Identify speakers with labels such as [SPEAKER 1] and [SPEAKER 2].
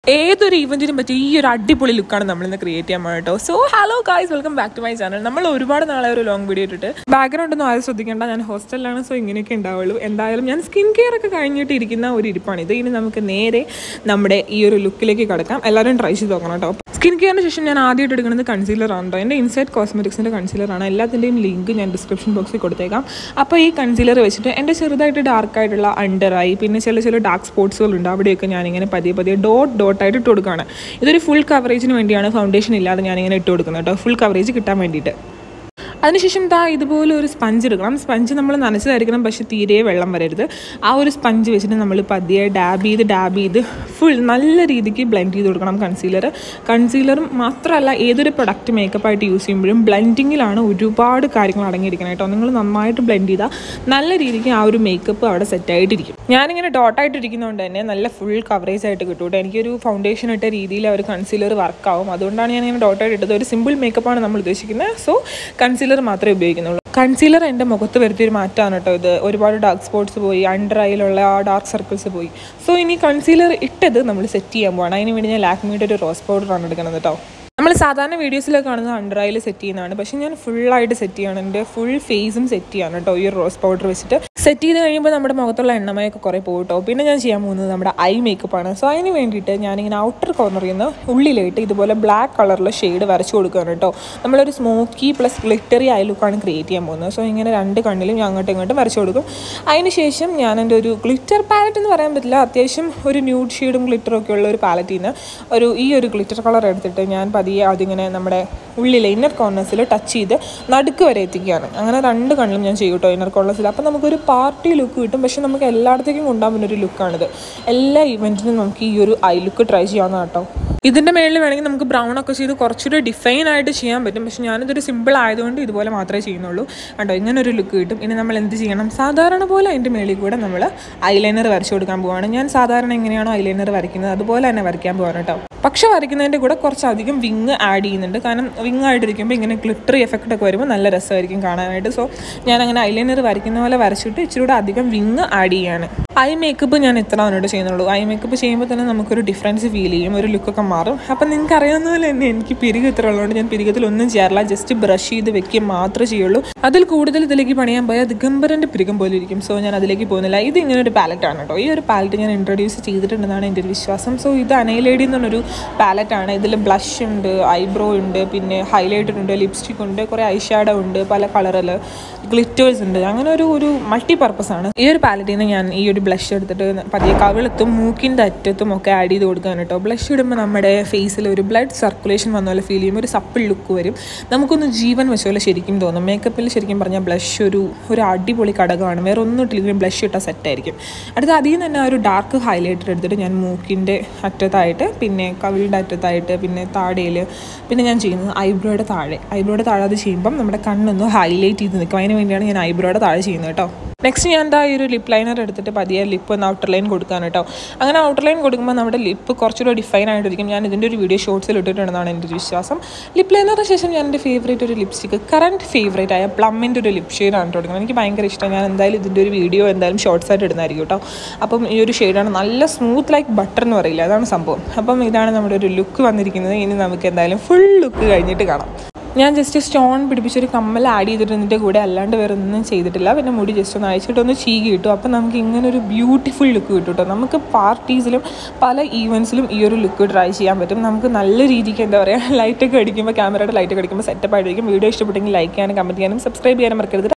[SPEAKER 1] ഏതൊരു ഇവന്റിനും പറ്റിയ ഈ ഒരു അടിപൊളി ലുക്കാണ് നമ്മൾ ഇന്ന് ക്രിയേറ്റ് ചെയ്യാൻ പോകുന്നത് കേട്ടോ so hello guys welcome back to my channel നമ്മൾ ഒരുപാട് നാളെ ഒരു ലോങ് വീഡിയോ ഇട്ടിട്ട് ബാക്ക്ഗ്രൗണ്ട് ഒന്നും ആരും ശ്രദ്ധിക്കേണ്ട ഞാൻ ഹോസ്റ്റലിലാണ് സോ ഇങ്ങനെയൊക്കെ ഉണ്ടാവുള്ളൂ എന്തായാലും ഞാൻ സ്കിൻ കെയർ ഒക്കെ കഴിഞ്ഞിട്ട് ഇരിക്കുന്ന ഒരു ഇരിപ്പാണിത് ഇനി നമുക്ക് നേരെ നമ്മുടെ ഈ ഒരു ലുക്കിലേക്ക് കിടക്കാം എല്ലാവരും ട്രൈ ചെയ്ത് നോക്കണം കേട്ടോ സ്കിൻ കെയറിന് ശേഷം ഞാൻ ആദ്യമായിട്ട് എടുക്കുന്നത് കൺസീലർ ആണ് കേട്ടോ എൻ്റെ ഇൻസൈറ്റ് കോസ്മെറ്റിക്സിൻ്റെ കൺസീലറാണ് എല്ലാത്തിൻ്റെയും ലിങ്ക് ഞാൻ ഡിസ്ക്രിപ്ഷൻ ബോക്സിൽ കൊടുത്തേക്കാം അപ്പോൾ ഈ കൺസീലർ വെച്ചിട്ട് എൻ്റെ ചെറുതായിട്ട് ഡാർക്ക് ആയിട്ടുള്ള അണ്ടർ ഐ പിന്നെ ചില ചില ഡാർക്ക് സ്പോട്സുകൾ ഉണ്ട് അവിടെയൊക്കെ ഞാനിങ്ങനെ പതിയെ പതിയെ ഡോട്ട് ഡോട്ടായിട്ട് ഇട്ട് കൊടുക്കുകയാണ് ഇതൊരു ഫുൾ കവറേജിന് വേണ്ടിയാണ് ഫൗണ്ടേഷൻ ഇല്ലാതെ ഞാനിങ്ങനെ ഇട്ട് കൊടുക്കുന്നത് കേട്ടോ ഫുൾ കവറേജ് കിട്ടാൻ വേണ്ടിയിട്ട് അതിനുശേഷം ദാ ഇതുപോലെ ഒരു സ്പഞ്ച് എടുക്കണം സ്പഞ്ച് നമ്മൾ നനച്ചതായിരിക്കണം പക്ഷേ തീരെ വെള്ളം വരരുത് ആ ഒരു സ്പഞ്ച് വെച്ചിട്ട് നമ്മൾ പതിയെ ഡാബ് ചെയ്ത് ഡാബ് ചെയ്ത് ഫുൾ നല്ല രീതിക്ക് ബ്ലെൻഡ് ചെയ്ത് കൊടുക്കണം കൺസീലർ കൺസീലറും മാത്രമല്ല ഏതൊരു പ്രൊഡക്റ്റ് മേക്കപ്പ് ആയിട്ട് യൂസ് ചെയ്യുമ്പോഴും ബ്ലെൻഡിങ്ങിലാണ് ഒരുപാട് കാര്യങ്ങൾ അടങ്ങിയിരിക്കണം കേട്ടോ നിങ്ങൾ നന്നായിട്ട് ബ്ലെൻഡ് ചെയ്താൽ നല്ല രീതിക്ക് ആ ഒരു മേക്കപ്പ് അവിടെ സെറ്റായിട്ടിരിക്കും ഞാനിങ്ങനെ ഡോട്ടായിട്ട് ഇരിക്കുന്നതുകൊണ്ട് തന്നെ നല്ല ഫുൾ കവറേജ് ആയിട്ട് കിട്ടും കേട്ടോ എനിക്കൊരു ഫൗണ്ടേഷൻ ഇട്ട രീതിയിൽ ആ ഒരു കൺസീലർ വർക്കാവും അതുകൊണ്ടാണ് ഞാൻ ഇങ്ങനെ ഡോട്ടായിട്ട് ഇട്ടത് ഒരു സിമ്പിൾ മേക്കപ്പാണ് നമ്മൾ ഉദ്ദേശിക്കുന്നത് സോ കൺസീലർ മാത്രമേ ഉപയോഗിക്കുന്നുള്ളൂ കൺസീലർ എൻ്റെ മുഖത്ത് വരുത്തിയൊരു മാറ്റമാണ് കേട്ടോ ഇത് ഒരുപാട് ഡാർക്ക് സ്പോട്ട്സ് പോയി അണ്ടർ ഐയിലുള്ള ആ ഡാർക്ക് സർക്കിൾസ് പോയി സോ ഇനി കൺസീലർ ഇട്ടത് നമ്മൾ സെറ്റ് ചെയ്യാൻ പോവാണ് അതിന് വേണ്ടി ഞാൻ ലാക്മിയുടെ ഒരു റോസ് പൗഡറാണ് എടുക്കുന്നത് കേട്ടോ നമ്മൾ സാധാരണ വീഡിയോസിലൊക്കെ കാണുന്നത് അണ്ടർ ഐയിൽ സെറ്റ് ചെയ്യുന്നതാണ് പക്ഷേ ഞാൻ ഫുള്ളായിട്ട് സെറ്റ് ചെയ്യാണ് എൻ്റെ ഫുൾ ഫേസും സെറ്റ് ചെയ്യാണ് കേട്ടോ ഈ ഒരു റോസ് പൗഡർ വെച്ചിട്ട് സെറ്റ് ചെയ്ത് കഴിയുമ്പോൾ നമ്മുടെ മുഖത്തുള്ള എണ്ണമയൊക്കെ കുറേ പോകും കേട്ടോ പിന്നെ ഞാൻ ചെയ്യാൻ പോകുന്നത് നമ്മുടെ ഐ മേക്കപ്പ് ആണ് സോ അതിന് വേണ്ടിയിട്ട് ഞാനിങ്ങനെ ഔട്ടർ കോർണറിൽ നിന്ന് ഉള്ളിലായിട്ട് ഇതുപോലെ ബ്ലാക്ക് കളറിൽ ഷെയ്ഡ് വരച്ചു കൊടുക്കുകയാണ് കേട്ടോ നമ്മളൊരു സ്മോക്കി പ്ലസ് ഗ്ലിറ്ററി ഐ ലുക്കാണ് ക്രിയേറ്റ് ചെയ്യാൻ പോകുന്നത് സോ ഇങ്ങനെ രണ്ട് കണ്ണിലും ഞാൻ അങ്ങോട്ടും ഇങ്ങോട്ടും വരച്ചു കൊടുക്കും അതിന് ശേഷം ഞാൻ എൻ്റെ ഒരു ഗ്ലിറ്റർ പാലറ്റ് എന്ന് പറയാൻ പറ്റില്ല അത്യാവശ്യം ഒരു ന്യൂഡ് ഷെയ്ഡും ഗ്ലിറ്ററും ഒക്കെ ഉള്ള ഒരു പാലറ്റിൽ നിന്ന് ഒരു ഈ ഒരു ഗ്ലിറ്റർ കളർ എടുത്തിട്ട് ഞാൻ പതിയെ അതിങ്ങനെ നമ്മുടെ ഉള്ളിലെ ഇന്നർ കോർണേഴ്സിൽ ടച്ച് ചെയ്ത് നടുക്ക് വരെ എത്തിക്കുകയാണ് അങ്ങനെ രണ്ട് കണ്ണിലും ഞാൻ ചെയ്യും കേട്ടോ ഇന്നർ കോർണേഴ്സിൽ അപ്പോൾ നമുക്കൊരു പാർട്ടി ലുക്ക് കിട്ടും പക്ഷേ നമുക്ക് എല്ലായിടത്തേക്കും കൊണ്ടുപോകാൻ പറ്റുന്ന ഒരു ലുക്കാണിത് എല്ലാ ഇവൻറ്റിനും നമുക്ക് ഈ ഒരു ഐ ലുക്ക് ട്രൈ ചെയ്യാവുന്ന കേട്ടോ ഇതിൻ്റെ മേളിൽ വേണമെങ്കിൽ നമുക്ക് ബ്രൗൺ ഒക്കെ ചെയ്ത് കുറച്ചുകൂടി ഡിഫൈൻ ആയിട്ട് ചെയ്യാൻ പറ്റും പക്ഷേ ഞാനിതൊരു സിമ്പിൾ ആയതുകൊണ്ട് ഇതുപോലെ മാത്രമേ ചെയ്യുന്നുള്ളൂ കണ്ടോ ഇങ്ങനെ ഒരു ലുക്ക് കിട്ടും ഇനി നമ്മൾ എന്ത് ചെയ്യണം സാധാരണ പോലെ അതിൻ്റെ മേളിൽ കൂടെ നമ്മൾ ഐലൈനർ വരച്ചു കൊടുക്കാൻ പോവാണ് ഞാൻ സാധാരണ എങ്ങനെയാണോ ഐലൈനർ വരയ്ക്കുന്നത് അതുപോലെ തന്നെ വരയ്ക്കാൻ പോവാണ് കേട്ടോ പക്ഷെ വരയ്ക്കുന്നതിൻ്റെ കൂടെ കുറച്ചധികം വിങ് ആഡ് ചെയ്യുന്നുണ്ട് കാരണം വിങ് ആയിട്ടിരിക്കുമ്പോൾ ഇങ്ങനെ ഗ്ലിറ്ററി എഫക്റ്റ് ഒക്കെ വരുമ്പോൾ നല്ല രസമായിരിക്കും കാണാനായിട്ട് സോ ഞാൻ അങ്ങനെ ഐലൈനർ വരയ്ക്കുന്ന പോലെ വരച്ചിട്ട് ഇച്ചിരി കൂടെ അധികം വിങ് ആഡ് ചെയ്യാണ് ഐ മേക്കപ്പ് ഞാൻ എത്ര തവണയോട് ചെയ്യുന്നുള്ളൂ ഐ മേക്കപ്പ് ചെയ്യുമ്പോൾ തന്നെ നമുക്കൊരു ഡിഫറൻസ് ഫീൽ ചെയ്യും ഒരു ലുക്കൊക്കെ മാറും അപ്പം നിങ്ങൾക്ക് അറിയാവുന്ന പോലെ തന്നെ എനിക്ക് പിരിക് ഇത്ര ഉള്ളതുകൊണ്ട് ഞാൻ പിരികത്തിൽ ഒന്നും ചെയ്യാറില്ല ജസ്റ്റ് ബ്രഷ് ചെയ്ത് വെക്കുക മാത്രമേ ചെയ്യുള്ളൂ അതിൽ കൂടുതൽ ഇതിലേക്ക് പണിയാൻ പോയാൽ ദിഗംബരൻ്റെ പിരികം പോലെ ഇരിക്കും സോ ഞാൻ അതിലേക്ക് പോകുന്നില്ല ഇത് ഇങ്ങനെ ഒരു പാലറ്റാണ് കേട്ടോ ഈ ഒരു പാലറ്റ് ഞാൻ ഇൻട്രൊഡ്യൂസ് ചെയ്തിട്ടുണ്ടെന്നാണ് എൻ്റെ ഒരു വിശ്വാസം സോ ഇത് അനൈലേഡി എന്ന് പറഞ്ഞൊരു പാലറ്റാണ് ഇതിൽ ബ്ലഷ് ഉണ്ട് ഐബ്രോ ഉണ്ട് പിന്നെ ഹൈലൈറ്റർ ഉണ്ട് ലിപ്സ്റ്റിക് ഉണ്ട് കുറേ ഐ ഷാഡോ ഉണ്ട് പല കളറിൽ ഗ്ലിറ്റേഴ്സ് ഉണ്ട് അങ്ങനെ ഒരു ഒരു മൾട്ടി പർപ്പസ് ആണ് ഈ ഒരു പാലറ്റിൽ നിന്ന് ഞാൻ ഈ ഒരു ബ്ലഷ് എടുത്തിട്ട് പതിയെ കവിളത്തും മൂക്കിൻ്റെ അറ്റത്തും ഒക്കെ ആഡ് ചെയ്ത് കൊടുക്കാൻ കേട്ടോ ബ്ലഷ് ഇടുമ്പോൾ നമ്മുടെ ഫേസിൽ ഒരു ബ്ലഡ് സർക്കുലേഷൻ വന്ന പോലെ ഫീൽ ചെയ്യും ഒരു സപ്പിൾ ലുക്ക് വരും നമുക്കൊന്ന് ജീവൻ വെച്ച പോലെ ശരിക്കും തോന്നും മേക്കപ്പിൽ ശരിക്കും പറഞ്ഞാൽ ബ്ലഷ് ഒരു ഒരു അടിപൊളി ഘടകമാണ് വേറെ ഒന്നും ഇട്ടില്ലെങ്കിലും ബ്ലഷ് ഇട്ടാൽ സെറ്റായിരിക്കും അടുത്ത അതിൽ നിന്ന് തന്നെ ഒരു ഡാർക്ക് ഹൈലൈറ്റർ എടുത്തിട്ട് ഞാൻ മൂക്കിൻ്റെ അറ്റത്തായിട്ട് പിന്നെ കവിളിൻ്റെ അറ്റത്തായിട്ട് പിന്നെ താടയിൽ പിന്നെ ഞാൻ ചെയ്യുന്നത് ഐബ്രോയുടെ താഴെ ഐബ്രോയുടെ താഴെ അത് ചെയ്യുമ്പം നമ്മുടെ കണ്ണൊന്ന് ഹൈലൈറ്റ് ചെയ്ത് നിൽക്കും അതിന് വേണ്ടിയാണ് ഞാൻ ഐബ്രോയുടെ താഴെ ചെയ്യുന്നത് കേട്ടോ നെക്സ്റ്റ് ഞാൻ എന്താ ഈ ഒരു ലിപ്പ് ലൈനർ എടുത്തിട്ട് പതിയെ ലിപ്പ് ഒന്ന് ഔട്ടർ ലൈൻ കൊടുക്കാൻ കേട്ടോ അങ്ങനെ ഔട്ടർ ലൈൻ കൊടുക്കുമ്പോൾ നമ്മുടെ ലിപ്പ് കുറച്ചുകൂടെ ഡിഫൈൻ ആയിട്ടിരിക്കും ഞാൻ ഇതിൻ്റെ ഒരു വീഡിയോ ഷോർട്സിൽ ഇട്ടിട്ടുണ്ടെന്നാണ് എൻ്റെ ഒരു വിശ്വാസം ലിപ്പ് ലൈനറിന് ശേഷം ഞാൻ എൻ്റെ ഫേവറേറ്റ് ഒരു ലിപ്സ്റ്റിക്ക് കറണ്ട് ഫേവറേറ്റ് ആയ പ്ലമ്മിൻ്റെ ഒരു ലിപ് ഷെയ്ഡാണ് കൊടുക്കുന്നത് എനിക്ക് ഭയങ്കര ഇഷ്ടം ഞാൻ എന്തായാലും ഇതിൻ്റെ ഒരു വീഡിയോ എന്തായാലും ഷോർട്സ് ആയിട്ട് ഇടുന്നതായിരിക്കും കേട്ടോ അപ്പം ഈ ഒരു ഷെയ്ഡാണ് നല്ല സ്മൂത്ത് ലൈക്ക് ബട്ടർ എന്ന് പറയില്ല അതാണ് സംഭവം അപ്പം ഇതാണ് നമ്മുടെ ഒരു ലുക്ക് വന്നിരിക്കുന്നത് ഇനി നമുക്ക് എന്തായാലും ഫുൾ ലുക്ക് കഴിഞ്ഞിട്ട് കാണാം ഞാൻ ജസ്റ്റ് സ്റ്റോൺ പിടിപ്പിച്ചൊരു കമ്മൽ ആഡ് ചെയ്തിട്ടതിൻ്റെ കൂടെ അല്ലാണ്ട് വേറെ ഒന്നും ചെയ്തിട്ടില്ല പിന്നെ മുടി ജസ്റ്റ് ഒന്ന് അയച്ചിട്ട് ഒന്ന് ചീകി കിട്ടും അപ്പം നമുക്ക് ഇങ്ങനെ ഒരു ബ്യൂട്ടിഫുൾ ലുക്ക് കിട്ടും കേട്ടോ നമുക്ക് പാർട്ടീസിലും പല ഈവൻസിലും ഈ ഒരു ലുക്ക് ട്രൈ ചെയ്യാൻ പറ്റും നമുക്ക് നല്ല രീതിക്ക് എന്താ പറയുക ലൈറ്റൊക്കെ അടിക്കുമ്പോൾ ക്യാമറയുടെ ലൈറ്റൊക്കെ അടിക്കുമ്പോൾ സെറ്റപ്പ് ആയിട്ടിരിക്കും വീഡിയോ ഇഷ്ടപ്പെട്ടെങ്കിൽ ലൈക്ക് ചെയ്യാനും കമൻറ്റ് ചെയ്യാനും സബ്സ്ക്രൈബ് ചെയ്യാനും മറക്കരുത്